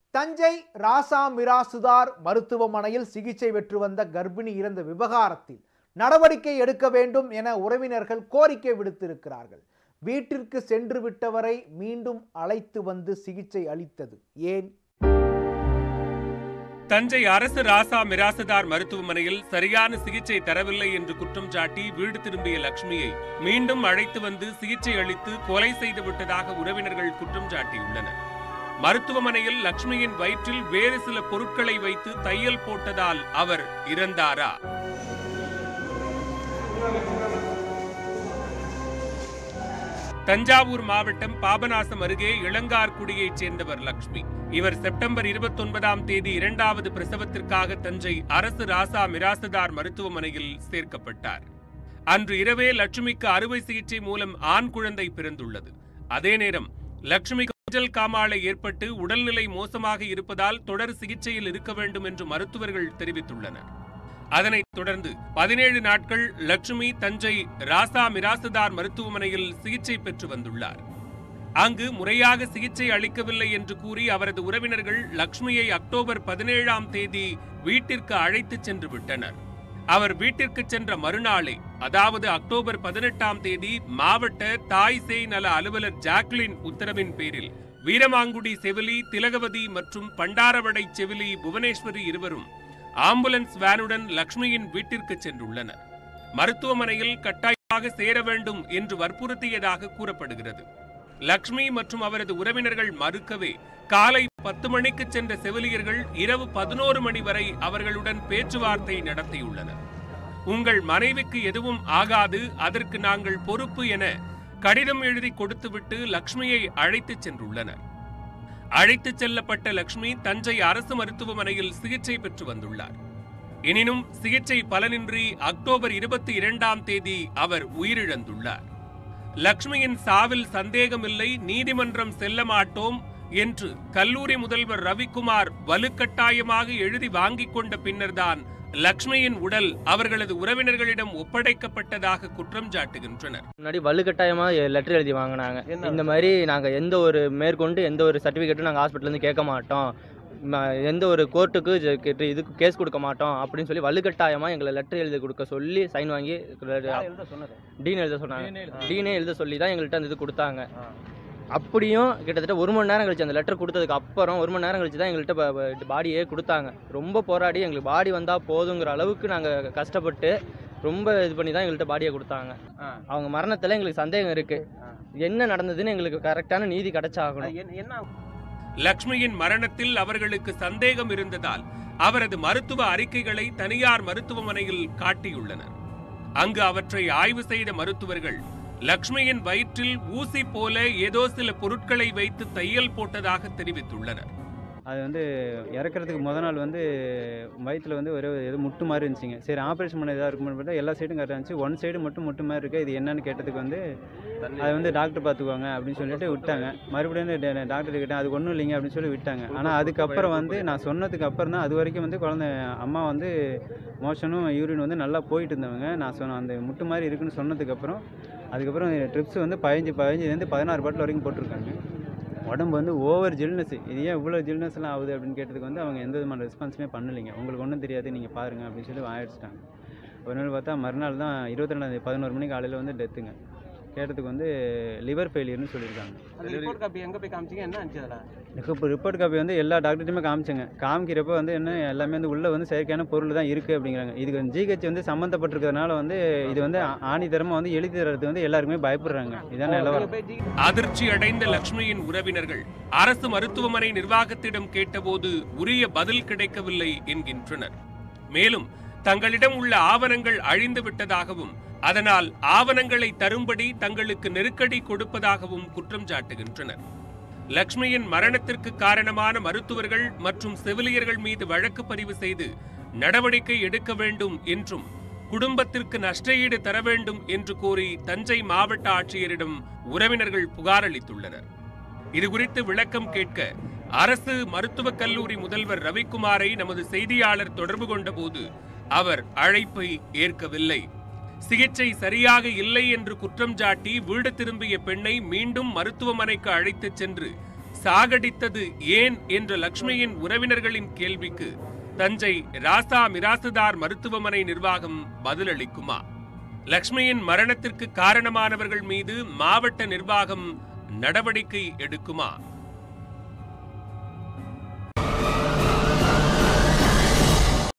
தஞ்சை ராசா மிராசுதார் மருத்துவமனையில் சிகிச்சை பெற்று வந்த கர்ப்பிணி இறந்த விவகாரத்தில் நடவடிக்கை எடுக்க வேண்டும் என உறவினர்கள் கோரிக்கை விடுத்திருக்கிறார்கள் வீட்டிற்கு சென்று விட்டவரை மீண்டும் அழைத்து வந்து சிகிச்சை அளித்தது ஏன் தஞ்சை அரசு ராசா மிராசுதார் மருத்துவமனையில் சரியான சிகிச்சை தரவில்லை என்று குற்றம் சாட்டி வீடு திரும்பிய லட்சுமியை மீண்டும் அழைத்து வந்து சிகிச்சை அளித்து கொலை செய்து விட்டதாக உறவினர்கள் குற்றம் சாட்டியுள்ளனர் மருத்துவமனையில் லட்சுமியின் வயிற்றில் வேறு சில பொருட்களை வைத்து தையல் போட்டதால் அவர் இறந்தாரா தஞ்சாவூர் மாவட்டம் பாபநாசம் அருகே இளங்கார்குடியைச் சேர்ந்தவர் லக்ஷ்மி இவர் செப்டம்பர் இருபத்தொன்பதாம் தேதி இரண்டாவது பிரசவத்திற்காக தஞ்சை அரசு ராசா மிராசுதார் மருத்துவமனையில் சேர்க்கப்பட்டார் அன்று இரவே லட்சுமிக்கு அறுவை சிகிச்சை மூலம் ஆண் குழந்தை பிறந்துள்ளது அதே நேரம் லட்சுமிக்கு மஞ்சள் காமாலை ஏற்பட்டு உடல்நிலை மோசமாக இருப்பதால் தொடர் சிகிச்சையில் இருக்க வேண்டும் என்று மருத்துவர்கள் தெரிவித்துள்ளனர் அதனைத் தொடர்ந்து பதினேழு நாட்கள் லட்சுமி தஞ்சை ராசா மிராசுதார் மருத்துவமனையில் சிகிச்சை பெற்று வந்துள்ளார் அங்கு முறையாக சிகிச்சை அளிக்கவில்லை என்று கூறி அவரது உறவினர்கள் லட்சுமியை அக்டோபர் பதினேழாம் தேதி வீட்டிற்கு அழைத்துச் சென்று விட்டனர் அவர் வீட்டிற்கு சென்ற மறுநாளே அதாவது அக்டோபர் பதினெட்டாம் தேதி மாவட்ட தாய் சேய் நல அலுவலர் ஜாக்லின் உத்தரவின் பேரில் வீரமாங்குடி செவிலி திலகவதி மற்றும் பண்டாரவடை செவிலி புவனேஸ்வரி இருவரும் ஆம்புலன்ஸ் வேனுடன் லக்ஷ்மியின் வீட்டிற்கு சென்றுள்ளனர் மருத்துவமனையில் கட்டாயமாக சேர வேண்டும் என்று வற்புறுத்தியதாக கூறப்படுகிறது லக்ஷ்மி மற்றும் அவரது உறவினர்கள் மறுக்கவே காலை பத்து மணிக்கு சென்ற செவிலியர்கள் இரவு பதினோரு மணி வரை அவர்களுடன் பேச்சுவார்த்தை நடத்தியுள்ளனர் உங்கள் மனைவிக்கு எதுவும் ஆகாது அதற்கு நாங்கள் பொறுப்பு என கடிதம் எழுதி கொடுத்துவிட்டு லக்ஷ்மியை அழைத்துச் சென்றுள்ளனர் அழைத்துச் செல்லப்பட்ட லக்ஷ்மி தஞ்சை அரசு மருத்துவமனையில் சிகிச்சை பெற்று வந்துள்ளார் எனினும் சிகிச்சை பலனின்றி அக்டோபர் இருபத்தி இரண்டாம் தேதி அவர் உயிரிழந்துள்ளார் லக்ஷ்மியின் சாவில் சந்தேகமில்லை நீதிமன்றம் செல்ல மாட்டோம் என்று கல்லூரி முதல்வர் ரவிக்குமார் வலுக்கட்டாயமாக எழுதி வாங்கிக் கொண்ட பின்னர்தான் லக்ஷ்மியின் உடல் அவர்களது உறவினர்களிடம் ஒப்படைக்கப்பட்டதாக குற்றம் சாட்டுகின்றனர் முன்னாடி வலுக்கட்டாயமாக லெட்டர் எழுதி வாங்கினாங்க இந்த மாதிரி நாங்கள் எந்த ஒரு மேற்கொண்டு எந்த ஒரு சர்டிஃபிகேட்டும் நாங்கள் ஹாஸ்பிட்டல்லேருந்து கேட்க மாட்டோம் ம- எந்த ஒரு கோர்ட்டுக்கு ஜ- கேட்டு இதுக்கு கேஸ் கொடுக்க மாட்டோம் அப்படின்னு சொல்லி வலுக்கட்டாயமாக எங்களை லெட்டர் எழுதி கொடுக்க சொல்லி சைன் வாங்கி டீன் எழுத சொன்னாங்க டீனே எழுத சொல்லி தான் எங்கள்கிட்ட அந்த இது கொடுத்தாங்க அப்படியும் கிட்டத்தட்ட ஒரு மணி நேரம் கழிச்சு அந்த லெட்டர் கொடுத்ததுக்கு அப்புறம் ஒரு மணி நேரம் கழிச்சு தான் எங்கள்கிட்ட பாடியே கொடுத்தாங்க ரொம்ப போராடி எங்களுக்கு பாடி வந்தால் போதுங்கிற அளவுக்கு நாங்கள் கஷ்டப்பட்டு ரொம்ப இது பண்ணி தான் எங்கள்கிட்ட பாடியை கொடுத்தாங்க அவங்க மரணத்தில் எங்களுக்கு சந்தேகம் இருக்கு என்ன நடந்ததுன்னு எங்களுக்கு கரெக்டான நீதி கிடைச்சாகணும் லக்ஷ்மியின் மரணத்தில் அவர்களுக்கு சந்தேகம் இருந்ததால் அவரது மருத்துவ அறிக்கைகளை தனியார் மருத்துவமனையில் காட்டியுள்ளனர் அங்கு அவற்றை ஆய்வு செய்த மருத்துவர்கள் லக்ஷ்மியின் வயிற்றில் ஊசி போல ஏதோ சில பொருட்களை வைத்து தையல் போட்டதாக தெரிவித்துள்ளனர் அது வந்து இறக்குறதுக்கு முத நாள் வந்து வயிற்றில் வந்து ஒரு ஏதோ முட்டு மாதிரி இருந்துச்சுங்க சரி ஆப்ரேஷன் பண்ண இதாக இருக்கும்னு பார்த்தா எல்லா சைடும் கரெக்டாக இருந்துச்சு ஒன் சைடு மட்டும் முட்டு மாதிரி இருக்குது இது என்னன்னு கேட்டதுக்கு வந்து அது வந்து டாக்டர் பார்த்துக்குவாங்க அப்படின்னு சொல்லிட்டு விட்டாங்க மறுபடியும் வந்து டே- டாக்டர் கிட்ட அது ஒன்றும் இல்லைங்க அப்படின்னு சொல்லி விட்டாங்க ஆனால் அதுக்கப்புறம் வந்து நான் சொன்னதுக்கு அப்புறம் தான் அது வரைக்கும் வந்து குழந்தை அம்மா வந்து மோஷனும் யூரின் வந்து நல்லா போயிட்டு இருந்தவங்க நான் சொன்ன அந்த முட்டு மாதிரி இருக்குன்னு சொன்னதுக்கப்புறம் அதுக்கப்புறம் ட்ரிப்ஸ் வந்து பதினஞ்சு பதினஞ்சுலேருந்து பதினாறு பாட்டில் வரைக்கும் போட்டிருக்காங்க உடம்பு வந்து ஓவர் ஜில்னஸ் இது ஏன் இவ்வளோ ஜில்னஸ்லாம் ஆகுது அப்படின்னு கேட்டதுக்கு வந்து அவங்க எந்த விதமான ரெஸ்பான்ஸுமே பண்ணலைங்க உங்களுக்கு ஒன்றும் தெரியாது நீங்கள் பாருங்கள் அப்படின்னு சொல்லி ஆயிடுச்சிட்டாங்க ஒரு நாள் பார்த்தா மறுநாள் தான் இருபத்தி ரெண்டாந்தேதி பதினோரு மணிக்கு காலையில் வந்து டெத்துங்க கேட்டதுக்கு வந்து லிவர் ஃபெயிலியர்னு சொல்லியிருக்காங்க ரிப்போர்ட் காப்பி எங்க போய் காமிச்சீங்க என்ன ஆச்சு அதில் இப்போ ரிப்போர்ட் காப்பி வந்து எல்லா டாக்டர்கிட்டையுமே காமிச்சேங்க காமிக்கிறப்ப வந்து என்ன எல்லாமே வந்து உள்ளே வந்து செயற்கையான பொருள் தான் இருக்குது அப்படிங்கிறாங்க இதுக்கு ஜிஹெச் வந்து சம்மந்தப்பட்டிருக்கிறதுனால வந்து இது வந்து ஆ- ஆணித்தரமாக வந்து எழுதி தரது வந்து எல்லாருக்குமே பயப்படுறாங்க இதான் நிலவரம் போய் ஜி அதிர்ச்சி அடைந்த லக்ஷ்மியின் உறவினர்கள் அரசு மருத்துவமனை நிர்வாகத்திடம் கேட்டபோது உரிய பதில் கிடைக்கவில்லை என்கின்றனர் மேலும் தங்களிடம் உள்ள ஆவணங்கள் அழிந்து விட்டதாகவும் அதனால் ஆவணங்களை தரும்படி தங்களுக்கு நெருக்கடி கொடுப்பதாகவும் குற்றம் சாட்டுகின்றனர் லக்ஷ்மியின் மரணத்திற்கு காரணமான மருத்துவர்கள் மற்றும் செவிலியர்கள் மீது வழக்கு பதிவு செய்து நடவடிக்கை எடுக்க வேண்டும் என்றும் குடும்பத்திற்கு நஷ்டஈடு தர வேண்டும் என்று கோரி தஞ்சை மாவட்ட ஆட்சியரிடம் உறவினர்கள் புகார் அளித்துள்ளனர் இதுகுறித்து விளக்கம் கேட்க அரசு மருத்துவக் கல்லூரி முதல்வர் ரவிக்குமாரை நமது செய்தியாளர் தொடர்பு கொண்டபோது அவர் அழைப்பை ஏற்கவில்லை சிகிச்சை சரியாக இல்லை என்று குற்றம் சாட்டி வீடு திரும்பிய பெண்ணை மீண்டும் மருத்துவமனைக்கு அழைத்துச் சென்று சாகடித்தது ஏன் என்ற லக்ஷ்மியின் உறவினர்களின் கேள்விக்கு தஞ்சை ராசா மிராசுதார் மருத்துவமனை நிர்வாகம் பதிலளிக்குமா லக்ஷ்மியின் மரணத்திற்கு காரணமானவர்கள் மீது மாவட்ட நிர்வாகம் நடவடிக்கை எடுக்குமா